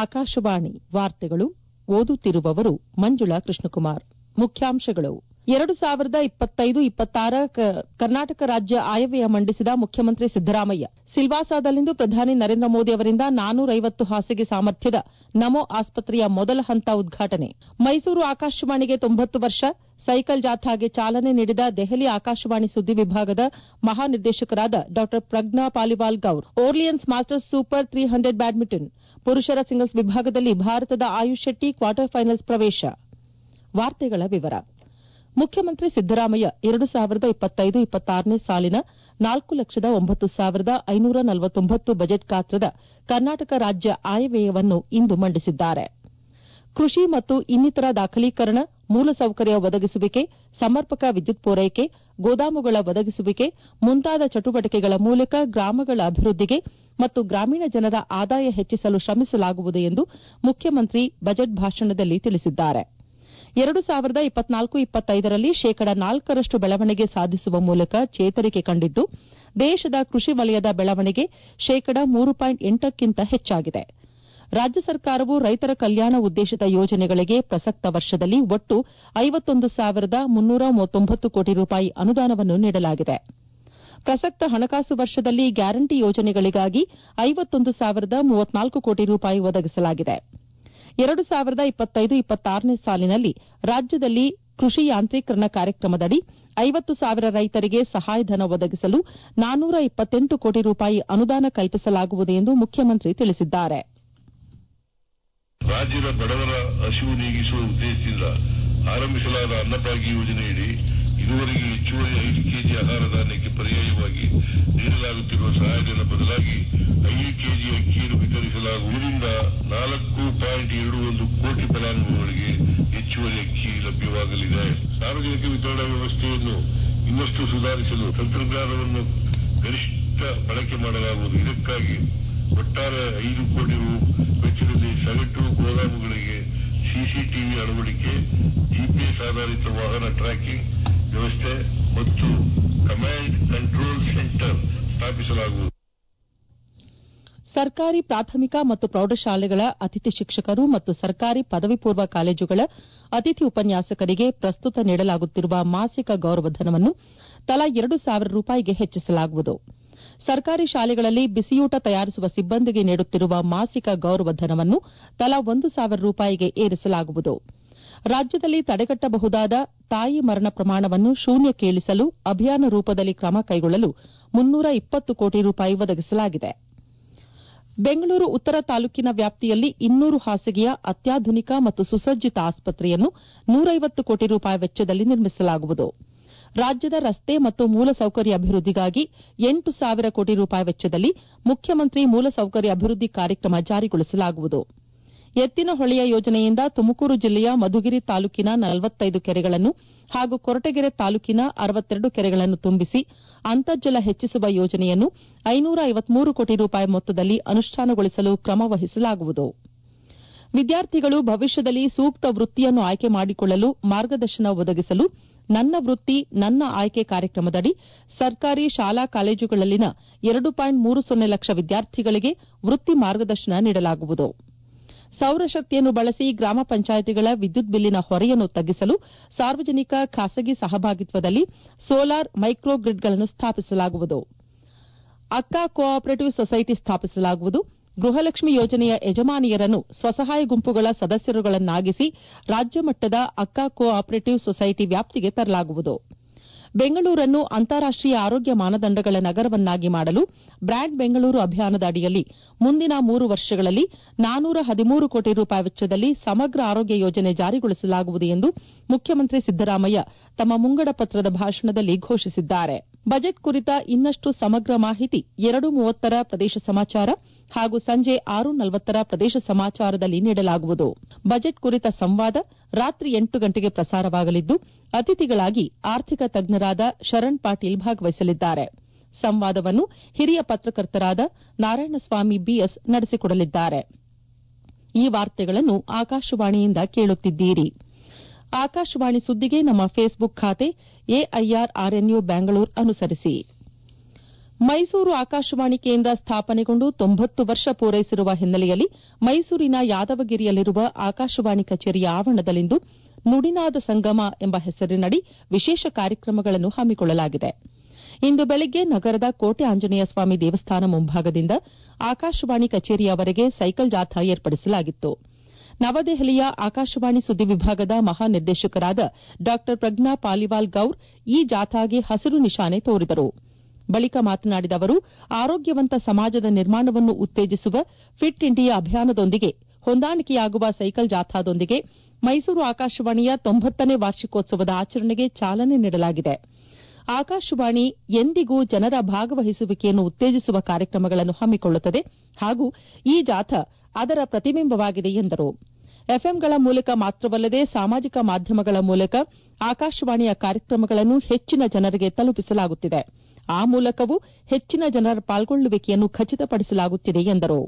ಆಕಾಶವಾಣಿ ವಾರ್ತೆಗಳು ಓದುತ್ತಿರುವವರು ಮಂಜುಳಾ ಕೃಷ್ಣಕುಮಾರ್ ಮುಖ್ಯಾಂಶಗಳು ಎರಡು ಸಾವಿರದ ಇಪ್ಪತ್ತೈದು ಇಪ್ಪತ್ತಾರ ಕರ್ನಾಟಕ ರಾಜ್ಯ ಆಯವ್ಯಯ ಮಂಡಿಸಿದ ಮುಖ್ಯಮಂತ್ರಿ ಸಿದ್ದರಾಮಯ್ಯ ಸಿಲ್ವಾಸಾದಲ್ಲಿಂದು ಪ್ರಧಾನಿ ನರೇಂದ್ರ ಮೋದಿ ಅವರಿಂದ ನಾನೂರೈವತ್ತು ಹಾಸಿಗೆ ಸಾಮರ್ಥ್ಯದ ನಮೋ ಆಸ್ಪತ್ರೆಯ ಮೊದಲ ಹಂತ ಉದ್ಘಾಟನೆ ಮೈಸೂರು ಆಕಾಶವಾಣಿಗೆ ತೊಂಬತ್ತು ವರ್ಷ ಸೈಕಲ್ ಜಾಥಾಗೆ ಚಾಲನೆ ನೀಡಿದ ದೆಹಲಿ ಆಕಾಶವಾಣಿ ಸುದ್ದಿ ವಿಭಾಗದ ಮಹಾನಿರ್ದೇಶಕರಾದ Dr Pragya Paliwal Gaur Orleans Masters Super three hundred badminton ಪುರುಷರ ಸಿಂಗಲ್ಸ್ ವಿಭಾಗದಲ್ಲಿ ಭಾರತದ ಆಯುಷ್ ಶೆಟ್ಟಿ ಕ್ವಾರ್ಟರ್ ಫೈನಲ್ಸ್ ಪ್ರವೇಶ ವಾರ್ತೆಗಳ ವಿವರ ಮುಖ್ಯಮಂತ್ರಿ ಸಿದ್ದರಾಮಯ್ಯ ಎರಡು ಸಾವಿರದ ಇಪ್ಪತ್ತೈದು ಇಪ್ಪತ್ತಾರನೇ ಸಾಲಿನ ನಾಲ್ಕು ಲಕ್ಷದ ಒಂಬತ್ತು ಸಾವಿರದ ಐನೂರ ನಲವತ್ತೊಂಬತ್ತು ಬಜೆಟ್ ಗಾತ್ರದ ಕರ್ನಾಟಕ ರಾಜ್ಯ ಆಯವ್ಯಯವನ್ನು ಇಂದು ಮಂಡಿಸಿದ್ದಾರೆ ಕೃಷಿ ಮತ್ತು ಇನ್ನಿತರ ದಾಖಲೀಕರಣ ಮೂಲಸೌಕರ್ಯ ಒದಗಿಸುವಿಕೆ ಸಮರ್ಪಕ ವಿದ್ಯುತ್ ಪೂರೈಕೆ ಗೋದಾಮುಗಳ ಒದಗಿಸುವಿಕೆ ಮುಂತಾದ ಚಟುವಟಿಕೆಗಳ ಮೂಲಕ ಗ್ರಾಮಗಳ ಅಭಿವೃದ್ದಿಗೆ ಮತ್ತು ಗ್ರಾಮೀಣ ಜನರ ಆದಾಯ ಹೆಚ್ಚಿಸಲು ಶ್ರಮಿಸಲಾಗುವುದು ಎಂದು ಮುಖ್ಯಮಂತ್ರಿ ಬಜೆಟ್ ಭಾಷಣದಲ್ಲಿ ತಿಳಿಸಿದ್ದಾರೆ ಎರಡು ಸಾವಿರದ ಇಪ್ಪತ್ನಾಲ್ಕು ಇಪ್ಪತ್ತೈದರಲ್ಲಿ ಶೇಕಡ ನಾಲ್ಕರಷ್ಟು ಬೆಳವಣಿಗೆ ಸಾಧಿಸುವ ಮೂಲಕ ಚೇತರಿಕೆ ಕಂಡಿದ್ದು ದೇಶದ ಕೃಷಿ ವಲಯದ ಬೆಳವಣಿಗೆ ಶೇಕಡ ಮೂರು ಪಾಯಿಂಟ್ ಎಂಟಕ್ಕಿಂತ ಹೆಚ್ಚಾಗಿದೆ ರಾಜ್ಯ ಸರ್ಕಾರವು ರೈತರ ಕಲ್ಯಾಣ ಉದ್ದೇಶಿತ ಯೋಜನೆಗಳಿಗೆ ಪ್ರಸಕ್ತ ವರ್ಷದಲ್ಲಿ ಒಟ್ಟು ಐವತ್ತೊಂದು ಸಾವಿರದ ಮುನ್ನೂರ ಮೂವತ್ತೊಂಬತ್ತು ಕೋಟಿ ರೂಪಾಯಿ ಅನುದಾನವನ್ನು ನೀಡಲಾಗಿದೆ ಪ್ರಸಕ್ತ ಹಣಕಾಸು ವರ್ಷದಲ್ಲಿ ಗ್ಯಾರಂಟಿ ಯೋಜನೆಗಳಿಗಾಗಿ ಐವತ್ತೊಂದು ಸಾವಿರದ ಮೂವತ್ನಾಲ್ಕು ಕೋಟಿ ರೂಪಾಯಿ ಒದಗಿಸಲಾಗಿದೆ ಎರಡು ಸಾವಿರದ ಇಪ್ಪತ್ತೈದು ಇಪ್ಪತ್ತಾರನೇ ಸಾಲಿನಲ್ಲಿ ರಾಜ್ಯದಲ್ಲಿ ಕೃಷಿ ಯಾಂತ್ರೀಕರಣ ಕಾರ್ಯಕ್ರಮದಡಿ ಐವತ್ತು ಸಾವಿರ ರೈತರಿಗೆ ಸಹಾಯಧನ ಒದಗಿಸಲು ನಾನ್ನೂರ ಇಪ್ಪತ್ತೆಂಟು ಕೋಟಿ ರೂಪಾಯಿ ಅನುದಾನ ಕಲ್ಪಿಸಲಾಗುವುದು ಎಂದು ಮುಖ್ಯಮಂತ್ರಿ ತಿಳಿಸಿದ್ದಾರೆ ರಾಜ್ಯದ ಬಡವರ ಹಸಿವು ನೀಗಿಸುವ ಉದ್ದೇಶದಿಂದ ಆರಂಭಿಸಲಾದ ಅನ್ನಭಾಗ್ಯ ಯೋಜನೆಯಡಿ ಇದುವರೆಗೆ ಹೆಚ್ಚುವರಿ ಐದು ಕೆಜಿ ಆಹಾರ ಧಾನ್ಯಕ್ಕೆ ಪರ್ಯಾಯವಾಗಿ ನೀಡಲಾಗುತ್ತಿರುವ ಸಹಾಯಧನ ಬದಲಾಗಿ ಐದು ಕೆಜಿ ಅಕ್ಕಿಯನ್ನು ವಿತರಿಸಲಾಗುವುದರಿಂದ ನಾಲ್ಕು ಪಾಯಿಂಟ್ ಎರಡು ಒಂದು ಕೋಟಿ ಫಲಾನುಭವಿಗಳಿಗೆ ಹೆಚ್ಚುವರಿ ಅಕ್ಕಿ ಲಭ್ಯವಾಗಲಿದೆ ಸಾರ್ವಜನಿಕ ವಿತರಣಾ ವ್ಯವಸ್ಥೆಯನ್ನು ಇನ್ನಷ್ಟು ಸುಧಾರಿಸಲು ತಂತ್ರಜ್ಞಾನವನ್ನು ಗರಿಷ್ಠ ಬಳಕೆ ಮಾಡಲಾಗುವುದು ಇದಕ್ಕಾಗಿ ಒಟ್ಟಾರೆ ಐದು ಕೋಟಿ ರು ವೆಚ್ಚದಲ್ಲಿ ಸಗಟು ಗೋದಾಮುಗಳಿಗೆ ಸಿಸಿಟಿವಿ ಅಳವಡಿಕೆ ಜಿಪಿಎಸ್ ಆಧಾರಿತ ವಾಹನ ಟ್ರ್ಯಾಕಿಂಗ್ ವ್ಯವಸ್ಥೆ ಮತ್ತು ಕಮಾಂಡ್ ಕಂಟ್ರೋಲ್ ಸೆಂಟರ್ ಸ್ಥಾಪಿಸಲಾಗುವುದು ಸರ್ಕಾರಿ ಪ್ರಾಥಮಿಕ ಮತ್ತು ಪ್ರೌಢಶಾಲೆಗಳ ಅತಿಥಿ ಶಿಕ್ಷಕರು ಮತ್ತು ಸರ್ಕಾರಿ ಪದವಿ ಪೂರ್ವ ಕಾಲೇಜುಗಳ ಅತಿಥಿ ಉಪನ್ಯಾಸಕರಿಗೆ ಪ್ರಸ್ತುತ ನೀಡಲಾಗುತ್ತಿರುವ ಮಾಸಿಕ ಗೌರವಧನವನ್ನು ತಲಾ ಎರಡು ಸಾವಿರ ರೂಪಾಯಿಗೆ ಹೆಚ್ಚಿಸಲಾಗುವುದು ಸರ್ಕಾರಿ ಶಾಲೆಗಳಲ್ಲಿ ಬಿಸಿಯೂಟ ತಯಾರಿಸುವ ಸಿಬ್ಬಂದಿಗೆ ನೀಡುತ್ತಿರುವ ಮಾಸಿಕ ಗೌರವಧನವನ್ನು ತಲಾ ಒಂದು ಸಾವಿರ ರೂಪಾಯಿಗೆ ಏರಿಸಲಾಗುವುದು ರಾಜ್ಯದಲ್ಲಿ ತಡೆಗಟ್ಟಬಹುದಾದ ತಾಯಿ ಮರಣ ಪ್ರಮಾಣವನ್ನು ಶೂನ್ಯಕ್ಕೆ ಇಳಿಸಲು ಅಭಿಯಾನ ರೂಪದಲ್ಲಿ ಕ್ರಮ ಕೈಗೊಳ್ಳಲು ಮುನ್ನೂರ ಇಪ್ಪತ್ತು ಕೋಟಿ ರೂಪಾಯಿ ಒದಗಿಸಲಾಗಿದೆ ಬೆಂಗಳೂರು ಉತ್ತರ ತಾಲೂಕಿನ ವ್ಯಾಪ್ತಿಯಲ್ಲಿ ಇನ್ನೂರು ಹಾಸಿಗೆಯ ಅತ್ಯಾಧುನಿಕ ಮತ್ತು ಸುಸಜ್ಜಿತ ಆಸ್ಪತ್ರೆಯನ್ನು ನೂರೈವತ್ತು ಕೋಟಿ ರೂಪಾಯಿ ವೆಚ್ಚದಲ್ಲಿ ನಿರ್ಮಿಸಲಾಗುವುದು ರಾಜ್ಯದ ರಸ್ತೆ ಮತ್ತು ಮೂಲಸೌಕರ್ಯ ಅಭಿವೃದ್ದಿಗಾಗಿ ಎಂಟು ಸಾವಿರ ಕೋಟಿ ರೂಪಾಯಿ ವೆಚ್ಚದಲ್ಲಿ ಮುಖ್ಯಮಂತ್ರಿ ಮೂಲಸೌಕರ್ಯ ಅಭಿವೃದ್ದಿ ಕಾರ್ಯಕ್ರಮ ಜಾರಿಗೊಳಿಸಲಾಗುವುದು ಎತ್ತಿನಹೊಳೆಯ ಯೋಜನೆಯಿಂದ ತುಮಕೂರು ಜಿಲ್ಲೆಯ ಮಧುಗಿರಿ ತಾಲೂಕಿನ ನಲವತ್ತೈದು ಕೆರೆಗಳನ್ನು ಹಾಗೂ ಕೊರಟಗೆರೆ ತಾಲೂಕಿನ ಅರವತ್ತೆರಡು ಕೆರೆಗಳನ್ನು ತುಂಬಿಸಿ ಅಂತರ್ಜಲ ಹೆಚ್ಚಿಸುವ ಯೋಜನೆಯನ್ನು ಐನೂರ ಐವತ್ಮೂರು ಕೋಟಿ ರೂಪಾಯಿ ಮೊತ್ತದಲ್ಲಿ ಅನುಷ್ಠಾನಗೊಳಿಸಲು ಕ್ರಮ ವಹಿಸಲಾಗುವುದು ವಿದ್ಯಾರ್ಥಿಗಳು ಭವಿಷ್ಯದಲ್ಲಿ ಸೂಕ್ತ ವೃತ್ತಿಯನ್ನು ಆಯ್ಕೆ ಮಾಡಿಕೊಳ್ಳಲು ಮಾರ್ಗದರ್ಶನ ಒದಗಿಸಲು ನನ್ನ ವೃತ್ತಿ ನನ್ನ ಆಯ್ಕೆ ಕಾರ್ಯಕ್ರಮದಡಿ ಸರ್ಕಾರಿ ಶಾಲಾ ಕಾಲೇಜುಗಳಲ್ಲಿನ ಎರಡು ಪಾಯಿಂಟ್ ಮೂರು ಸೊನ್ನೆ ಲಕ್ಷ ವಿದ್ಯಾರ್ಥಿಗಳಿಗೆ ವೃತ್ತಿ ಮಾರ್ಗದರ್ಶನ ನೀಡಲಾಗುವುದು ಸೌರಶಕ್ತಿಯನ್ನು ಬಳಸಿ ಗ್ರಾಮ ಪಂಚಾಯಿತಿಗಳ ವಿದ್ಯುತ್ ಬಿಲ್ಲಿನ ಹೊರೆಯನ್ನು ತಗ್ಗಿಸಲು ಸಾರ್ವಜನಿಕ ಖಾಸಗಿ ಸಹಭಾಗಿತ್ವದಲ್ಲಿ ಸೋಲಾರ್ ಮೈಕ್ರೋ ಗ್ರಿಡ್ಗಳನ್ನು ಸ್ಥಾಪಿಸಲಾಗುವುದು ಅಕ್ಕ ಕೋ ಆಪರೇಟಿವ್ ಸೊಸೈಟಿ ಸ್ಥಾಪಿಸಲಾಗುವುದು ಗೃಹಲಕ್ಷ್ಮಿ ಯೋಜನೆಯ ಯಜಮಾನಿಯರನ್ನು ಸ್ವಸಹಾಯ ಗುಂಪುಗಳ ಸದಸ್ಯರುಗಳನ್ನಾಗಿಸಿ ರಾಜ್ಯ ಮಟ್ಟದ ಅಕ್ಕ ಕೋ ಆಪರೇಟಿವ್ ಸೊಸೈಟಿ ವ್ಯಾಪ್ತಿಗೆ ತರಲಾಗುವುದು ಬೆಂಗಳೂರನ್ನು ಅಂತಾರಾಷ್ಟೀಯ ಆರೋಗ್ಯ ಮಾನದಂಡಗಳ ನಗರವನ್ನಾಗಿ ಮಾಡಲು ಬ್ರ್ಯಾಂಡ್ ಬೆಂಗಳೂರು ಅಭಿಯಾನದ ಅಡಿಯಲ್ಲಿ ಮುಂದಿನ ಮೂರು ವರ್ಷಗಳಲ್ಲಿ ನಾನೂರ ಹದಿಮೂರು ಕೋಟಿ ರೂಪಾಯಿ ವೆಚ್ಚದಲ್ಲಿ ಸಮಗ್ರ ಆರೋಗ್ಯ ಯೋಜನೆ ಜಾರಿಗೊಳಿಸಲಾಗುವುದು ಎಂದು ಮುಖ್ಯಮಂತ್ರಿ ಸಿದ್ದರಾಮಯ್ಯ ತಮ್ಮ ಮುಂಗಡ ಪತ್ರದ ಭಾಷಣದಲ್ಲಿ ಘೋಷಿಸಿದ್ದಾರೆ ಬಜೆಟ್ ಕುರಿತ ಇನ್ನಷ್ಟು ಸಮಗ್ರ ಮಾಹಿತಿ ಎರಡು ಮೂವತ್ತರ ಪ್ರದೇಶ ಸಮಾಚಾರ ಹಾಗೂ ಸಂಜೆ ಆರು ನಲವತ್ತರ ಪ್ರದೇಶ ಸಮಾಚಾರದಲ್ಲಿ ನೀಡಲಾಗುವುದು ಬಜೆಟ್ ಕುರಿತ ಸಂವಾದ ರಾತ್ರಿ ಎಂಟು ಗಂಟೆಗೆ ಪ್ರಸಾರವಾಗಲಿದ್ದು ಅತಿಥಿಗಳಾಗಿ ಆರ್ಥಿಕ ತಜ್ಞರಾದ ಶರಣ್ ಪಾಟೀಲ್ ಭಾಗವಹಿಸಲಿದ್ದಾರೆ ಸಂವಾದವನ್ನು ಹಿರಿಯ ಪತ್ರಕರ್ತರಾದ ನಾರಾಯಣಸ್ವಾಮಿ ಬಿಎಸ್ ನಡೆಸಿಕೊಡಲಿದ್ದಾರೆ ಈ ವಾರ್ತೆಗಳನ್ನು ಆಕಾಶವಾಣಿಯಿಂದ ಕೇಳುತ್ತಿದ್ದೀರಿ ಆಕಾಶವಾಣಿ ಸುದ್ದಿಗೆ ನಮ್ಮ ಫೇಸ್ಬುಕ್ ಖಾತೆ ಎಐಆರ್ ಆರ್ಎನ್ಯು ಬ್ಯಾಂಗಳೂರು ಅನುಸರಿಸಿ ಮೈಸೂರು ಆಕಾಶವಾಣಿ ಕೇಂದ್ರ ಸ್ಥಾಪನೆಗೊಂಡು ತೊಂಬತ್ತು ವರ್ಷ ಪೂರೈಸಿರುವ ಹಿನ್ನೆಲೆಯಲ್ಲಿ ಮೈಸೂರಿನ ಯಾದವಗಿರಿಯಲ್ಲಿರುವ ಆಕಾಶವಾಣಿ ಕಚೇರಿಯ ಆವರಣದಲ್ಲಿಂದು ನುಡಿನಾದ ಸಂಗಮ ಎಂಬ ಹೆಸರಿನಡಿ ವಿಶೇಷ ಕಾರ್ಯಕ್ರಮಗಳನ್ನು ಹಮ್ಮಿಕೊಳ್ಳಲಾಗಿದೆ ಇಂದು ಬೆಳಗ್ಗೆ ನಗರದ ಕೋಟೆ ಆಂಜನೇಯ ಸ್ವಾಮಿ ದೇವಸ್ಥಾನ ಮುಂಭಾಗದಿಂದ ಆಕಾಶವಾಣಿ ಕಚೇರಿಯವರೆಗೆ ಸೈಕಲ್ ಜಾಥಾ ಏರ್ಪಡಿಸಲಾಗಿತ್ತು ನವದೆಹಲಿಯ ಆಕಾಶವಾಣಿ ಸುದ್ದಿ ವಿಭಾಗದ ಮಹಾನಿರ್ದೇಶಕರಾದ ಡಾ ಪ್ರಜ್ಞಾ ಪಾಲಿವಾಲ್ ಗೌರ್ ಈ ಜಾಥಾಗೆ ಹಸಿರು ನಿಶಾನೆ ತೋರಿದರು ಬಳಿಕ ಮಾತನಾಡಿದ ಅವರು ಆರೋಗ್ಯವಂತ ಸಮಾಜದ ನಿರ್ಮಾಣವನ್ನು ಉತ್ತೇಜಿಸುವ ಫಿಟ್ ಇಂಡಿಯಾ ಅಭಿಯಾನದೊಂದಿಗೆ ಹೊಂದಾಣಿಕೆಯಾಗುವ ಸೈಕಲ್ ಜಾಥಾದೊಂದಿಗೆ ಮೈಸೂರು ಆಕಾಶವಾಣಿಯ ತೊಂಬತ್ತನೇ ವಾರ್ಷಿಕೋತ್ಸವದ ಆಚರಣೆಗೆ ಚಾಲನೆ ನೀಡಲಾಗಿದೆ ಆಕಾಶವಾಣಿ ಎಂದಿಗೂ ಜನರ ಭಾಗವಹಿಸುವಿಕೆಯನ್ನು ಉತ್ತೇಜಿಸುವ ಕಾರ್ಯಕ್ರಮಗಳನ್ನು ಹಮ್ಮಿಕೊಳ್ಳುತ್ತದೆ ಹಾಗೂ ಈ ಜಾಥಾ ಅದರ ಪ್ರತಿಬಿಂಬವಾಗಿದೆ ಎಂದರು ಎಫ್ಎಂಗಳ ಮೂಲಕ ಮಾತ್ರವಲ್ಲದೆ ಸಾಮಾಜಿಕ ಮಾಧ್ಯಮಗಳ ಮೂಲಕ ಆಕಾಶವಾಣಿಯ ಕಾರ್ಯಕ್ರಮಗಳನ್ನು ಹೆಚ್ಚಿನ ಜನರಿಗೆ ತಲುಪಿಸಲಾಗುತ್ತಿದೆ ಆ ಮೂಲಕವೂ ಹೆಚ್ಚಿನ ಜನರ ಪಾಲ್ಗೊಳ್ಳುವಿಕೆಯನ್ನು ಖಚಿತಪಡಿಸಲಾಗುತ್ತಿದೆ ಎಂದರು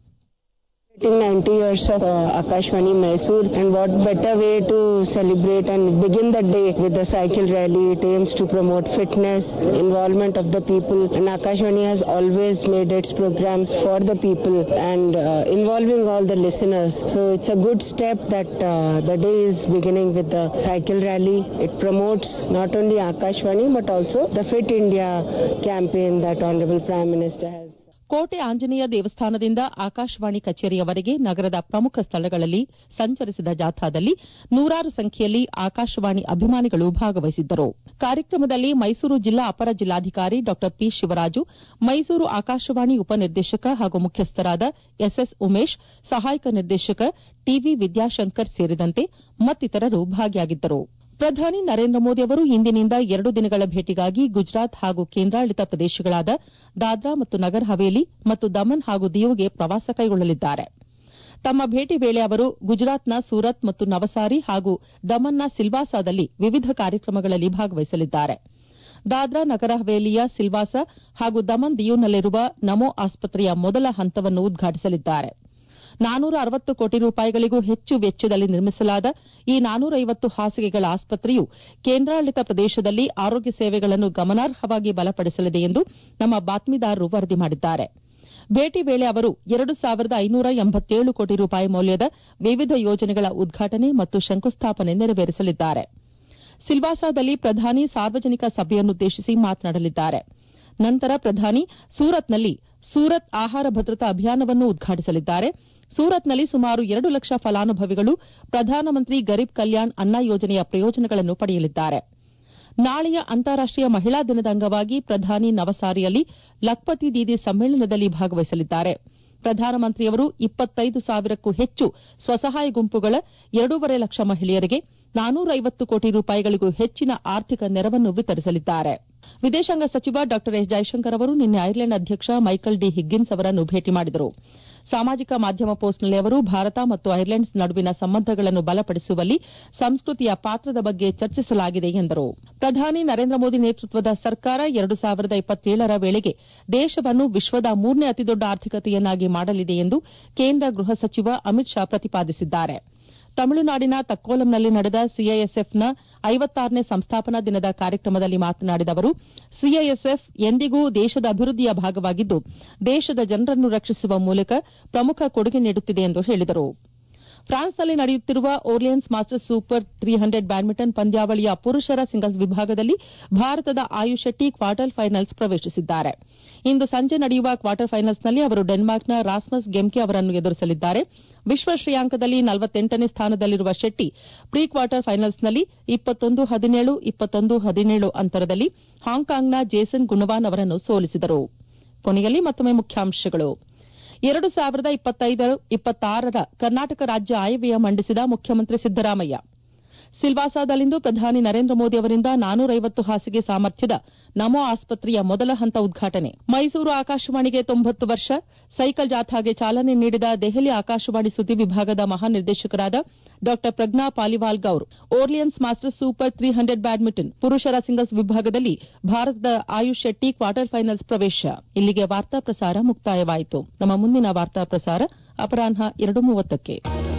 90 years of uh, Akashvani Mysore and what better way to celebrate and begin the day with the cycle rally. It aims to promote fitness, involvement of the people and Akashvani has always made its programs for the people and uh, involving all the listeners. So it's a good step that uh, the day is beginning with the cycle rally. It promotes not only Akashvani but also the Fit India campaign that Honorable Prime Minister has. ಕೋಟೆ ಆಂಜನೇಯ ದೇವಸ್ಥಾನದಿಂದ ಆಕಾಶವಾಣಿ ಕಚೇರಿಯವರೆಗೆ ನಗರದ ಪ್ರಮುಖ ಸ್ಥಳಗಳಲ್ಲಿ ಸಂಚರಿಸಿದ ಜಾಥಾದಲ್ಲಿ ನೂರಾರು ಸಂಖ್ಯೆಯಲ್ಲಿ ಆಕಾಶವಾಣಿ ಅಭಿಮಾನಿಗಳು ಭಾಗವಹಿಸಿದ್ದರು ಕಾರ್ಯಕ್ರಮದಲ್ಲಿ ಮೈಸೂರು ಜಿಲ್ಲಾ ಅಪರ ಜಿಲ್ಲಾಧಿಕಾರಿ ಡಾ ಪಿ ಶಿವರಾಜು ಮೈಸೂರು ಆಕಾಶವಾಣಿ ಉಪನಿರ್ದೇಶಕ ಹಾಗೂ ಮುಖ್ಯಸ್ಥರಾದ ಎಸ್ಎಸ್ ಉಮೇಶ್ ಸಹಾಯಕ ನಿರ್ದೇಶಕ ಟಿವಿ ವಿದ್ಯಾಶಂಕರ್ ಸೇರಿದಂತೆ ಮತ್ತಿತರರು ಭಾಗಿಯಾಗಿದ್ದರು ಪ್ರಧಾನಿ ನರೇಂದ್ರ ಮೋದಿ ಅವರು ಇಂದಿನಿಂದ ಎರಡು ದಿನಗಳ ಭೇಟಿಗಾಗಿ ಗುಜರಾತ್ ಹಾಗೂ ಕೇಂದ್ರಾಡಳಿತ ಪ್ರದೇಶಗಳಾದ ದಾದ್ರಾ ಮತ್ತು ನಗರ್ ಹವೇಲಿ ಮತ್ತು ದಮನ್ ಹಾಗೂ ದಿಯುಗೆ ಪ್ರವಾಸ ಕೈಗೊಳ್ಳಲಿದ್ದಾರೆ ತಮ್ಮ ಭೇಟಿ ವೇಳೆ ಅವರು ಗುಜರಾತ್ನ ಸೂರತ್ ಮತ್ತು ನವಸಾರಿ ಹಾಗೂ ದಮನ್ನ ಸಿಲ್ವಾಸಾದಲ್ಲಿ ವಿವಿಧ ಕಾರ್ಯಕ್ರಮಗಳಲ್ಲಿ ಭಾಗವಹಿಸಲಿದ್ದಾರೆ ದಾದ್ರಾ ನಗರ ಹವೇಲಿಯ ಸಿಲ್ವಾಸ ಹಾಗೂ ದಮನ್ ದಿಯುನಲ್ಲಿರುವ ನಮೋ ಆಸ್ಪತ್ರೆಯ ಮೊದಲ ಹಂತವನ್ನು ಉದ್ಘಾಟಿಸಲಿದ್ದಾರೆ ನಾನೂರ ಅರವತ್ತು ಕೋಟಿ ರೂಪಾಯಿಗಳಿಗೂ ಹೆಚ್ಚು ವೆಚ್ಚದಲ್ಲಿ ನಿರ್ಮಿಸಲಾದ ಈ ನಾನೂರೈವತ್ತು ಹಾಸಿಗೆಗಳ ಆಸ್ಪತ್ರೆಯು ಕೇಂದ್ರಾಡಳಿತ ಪ್ರದೇಶದಲ್ಲಿ ಆರೋಗ್ಯ ಸೇವೆಗಳನ್ನು ಗಮನಾರ್ಹವಾಗಿ ಬಲಪಡಿಸಲಿದೆ ಎಂದು ನಮ್ಮ ಬಾತ್ಮೀದಾರರು ವರದಿ ಮಾಡಿದ್ದಾರೆ ಭೇಟಿ ವೇಳೆ ಅವರು ಎರಡು ಸಾವಿರದ ಐನೂರ ಎಂಬತ್ತೇಳು ಕೋಟಿ ರೂಪಾಯಿ ಮೌಲ್ಯದ ವಿವಿಧ ಯೋಜನೆಗಳ ಉದ್ಘಾಟನೆ ಮತ್ತು ಶಂಕುಸ್ಥಾಪನೆ ನೆರವೇರಿಸಲಿದ್ದಾರೆ ಸಿಲ್ವಾಸಾದಲ್ಲಿ ಪ್ರಧಾನಿ ಸಾರ್ವಜನಿಕ ಸಭೆಯನ್ನುದ್ದೇಶಿಸಿ ಮಾತನಾಡಲಿದ್ದಾರೆ ನಂತರ ಪ್ರಧಾನಿ ಸೂರತ್ನಲ್ಲಿ ಸೂರತ್ ಆಹಾರ ಭದ್ರತಾ ಅಭಿಯಾನವನ್ನು ಉದ್ಘಾಟಿಸಲಿದ್ದಾರೆ ಸೂರತ್ನಲ್ಲಿ ಸುಮಾರು ಎರಡು ಲಕ್ಷ ಫಲಾನುಭವಿಗಳು ಪ್ರಧಾನಮಂತ್ರಿ ಗರೀಬ್ ಕಲ್ಯಾಣ್ ಅನ್ನ ಯೋಜನೆಯ ಪ್ರಯೋಜನಗಳನ್ನು ಪಡೆಯಲಿದ್ದಾರೆ ನಾಳೆಯ ಅಂತಾರಾಷ್ಟೀಯ ಮಹಿಳಾ ದಿನದ ಅಂಗವಾಗಿ ಪ್ರಧಾನಿ ನವಸಾರಿಯಲ್ಲಿ ಲಖ್ಪತಿ ದೀದಿ ಸಮ್ಮೇಳನದಲ್ಲಿ ಭಾಗವಹಿಸಲಿದ್ದಾರೆ ಪ್ರಧಾನಮಂತ್ರಿಯವರು ಇಪ್ಪತ್ತೈದು ಸಾವಿರಕ್ಕೂ ಹೆಚ್ಚು ಸ್ವಸಹಾಯ ಗುಂಪುಗಳ ಎರಡೂವರೆ ಲಕ್ಷ ಮಹಿಳೆಯರಿಗೆ ನಾನೂರೈವತ್ತು ಕೋಟಿ ರೂಪಾಯಿಗಳಿಗೂ ಹೆಚ್ಚಿನ ಆರ್ಥಿಕ ನೆರವನ್ನು ವಿತರಿಸಲಿದ್ದಾರೆ ವಿದೇಶಾಂಗ ಸಚಿವ ಡಾ ಎಸ್ ಜೈಶಂಕರ್ ಅವರು ನಿನ್ನೆ ಐರ್ಲೆಂಡ್ ಅಧ್ಯಕ್ಷ ಮೈಕಲ್ ಡಿ ಹಿಗ್ಗಿನ್ಸ್ ಅವರನ್ನು ಭೇಟಿ ಮಾಡಿದರು ಸಾಮಾಜಿಕ ಮಾಧ್ಯಮ ಪೋಸ್ಟ್ನಲ್ಲಿ ಅವರು ಭಾರತ ಮತ್ತು ಐರ್ಲೆಂಡ್ ನಡುವಿನ ಸಂಬಂಧಗಳನ್ನು ಬಲಪಡಿಸುವಲ್ಲಿ ಸಂಸ್ಕೃತಿಯ ಪಾತ್ರದ ಬಗ್ಗೆ ಚರ್ಚಿಸಲಾಗಿದೆ ಎಂದರು ಪ್ರಧಾನಿ ನರೇಂದ್ರ ಮೋದಿ ನೇತೃತ್ವದ ಸರ್ಕಾರ ಎರಡು ಸಾವಿರದ ಇಪ್ಪತ್ತೇಳರ ವೇಳೆಗೆ ದೇಶವನ್ನು ವಿಶ್ವದ ಮೂರನೇ ಅತಿದೊಡ್ಡ ಆರ್ಥಿಕತೆಯನ್ನಾಗಿ ಮಾಡಲಿದೆ ಎಂದು ಕೇಂದ್ರ ಗೃಹ ಸಚಿವ ಅಮಿತ್ ಶಾ ಪ್ರತಿಪಾದಿಸಿದ್ದಾರೆ ತಮಿಳುನಾಡಿನ ತಕ್ಕೋಲಂನಲ್ಲಿ ನಡೆದ ಸಿಐಎಸ್ಎಫ್ನ ಐವತ್ತಾರನೇ ಸಂಸ್ಥಾಪನಾ ದಿನದ ಕಾರ್ಯಕ್ರಮದಲ್ಲಿ ಮಾತನಾಡಿದ ಅವರು ಸಿಐಎಸ್ಎಫ್ ಎಂದಿಗೂ ದೇಶದ ಅಭಿವೃದ್ಧಿಯ ಭಾಗವಾಗಿದ್ದು ದೇಶದ ಜನರನ್ನು ರಕ್ಷಿಸುವ ಮೂಲಕ ಪ್ರಮುಖ ಕೊಡುಗೆ ನೀಡುತ್ತಿದೆ ಎಂದು ಹೇಳಿದರು ಫ್ರಾನ್ಸ್ನಲ್ಲಿ ನಡೆಯುತ್ತಿರುವ Orleans Masters Super three hundred badminton ಪಂದ್ಯಾವಳಿಯ ಪುರುಷರ ಸಿಂಗಲ್ಸ್ ವಿಭಾಗದಲ್ಲಿ ಭಾರತದ ಆಯುಷ್ ಶೆಟ್ಟಿ ಕ್ವಾರ್ಟರ್ ಫೈನಲ್ಸ್ ಪ್ರವೇಶಿಸಿದ್ದಾರೆ ಇಂದು ಸಂಜೆ ನಡೆಯುವ ಕ್ವಾರ್ಟರ್ ಫೈನಲ್ಸ್ನಲ್ಲಿ ಅವರು ಡೆನ್ಮಾರ್ಕ್ನ ರಾಸ್ಮಸ್ ಗೆಮ್ಕೆ ಅವರನ್ನು ಎದುರಿಸಲಿದ್ದಾರೆ ವಿಶ್ವ ಶ್ರೇಯಾಂಕದಲ್ಲಿ ನಲವತ್ತೆಂಟನೇ ಸ್ಥಾನದಲ್ಲಿರುವ ಶೆಟ್ಟಿ ಪ್ರೀ ಕ್ವಾರ್ಟರ್ ಫೈನಲ್ಸ್ನಲ್ಲಿ ಇಪ್ಪತ್ತೊಂದು ಹದಿನೇಳು ಇಪ್ಪತ್ತೊಂದು ಹದಿನೇಳು ಅಂತರದಲ್ಲಿ ಹಾಂಕಾಂಗ್ನ ಜೇಸನ್ ಗುಣವಾನ್ ಅವರನ್ನು ಸೋಲಿಸಿದರು ಕೊನೆಯಲ್ಲಿ ಮತ್ತೊಮ್ಮೆ ಮುಖ್ಯಾಂಶಗಳು ಎರಡು ಸಾವಿರದ ಇಪ್ಪತ್ತೈದು ಇಪ್ಪತ್ತಾರರ ಕರ್ನಾಟಕ ರಾಜ್ಯ ಆಯವ್ಯಯ ಮಂಡಿಸಿದ ಮುಖ್ಯಮಂತ್ರಿ ಸಿದ್ದರಾಮಯ್ಯ ಸಿಲ್ವಾಸಾದಲ್ಲಿಂದು ಪ್ರಧಾನಿ ನರೇಂದ್ರ ಮೋದಿ ಅವರಿಂದ ನಾನೂರೈವತ್ತು ಹಾಸಿಗೆ ಸಾಮರ್ಥ್ಯದ ನಮೋ ಆಸ್ಪತ್ರೆಯ ಮೊದಲ ಹಂತ ಉದ್ಘಾಟನೆ ಮೈಸೂರು ಆಕಾಶವಾಣಿಗೆ ತೊಂಬತ್ತು ವರ್ಷ ಸೈಕಲ್ ಜಾಥಾಗೆ ಚಾಲನೆ ನೀಡಿದ ದೆಹಲಿ ಆಕಾಶವಾಣಿ ಸುದ್ದಿ ವಿಭಾಗದ ಮಹಾನಿರ್ದೇಶಕರಾದ Dr Pragya Paliwal Gaur Orleans Masters Super three hundred badminton ಪುರುಷರ ಸಿಂಗಲ್ಸ್ ವಿಭಾಗದಲ್ಲಿ ಭಾರತದ ಆಯುಷ್ ಶೆಟ್ಟಿ ಕ್ವಾರ್ಟರ್ ಫೈನಲ್ಸ್ ಪ್ರವೇಶ ಇಲ್ಲಿಗೆ ವಾರ್ತಾ ಪ್ರಸಾರ ಮುಕ್ತಾಯವಾಯಿತು ನಮ್ಮ ಮುಂದಿನ ವಾರ್ತಾ ಪ್ರಸಾರ ಅಪರಾಹ್ನ ಎರಡು ಮೂವತ್ತಕ್ಕೆ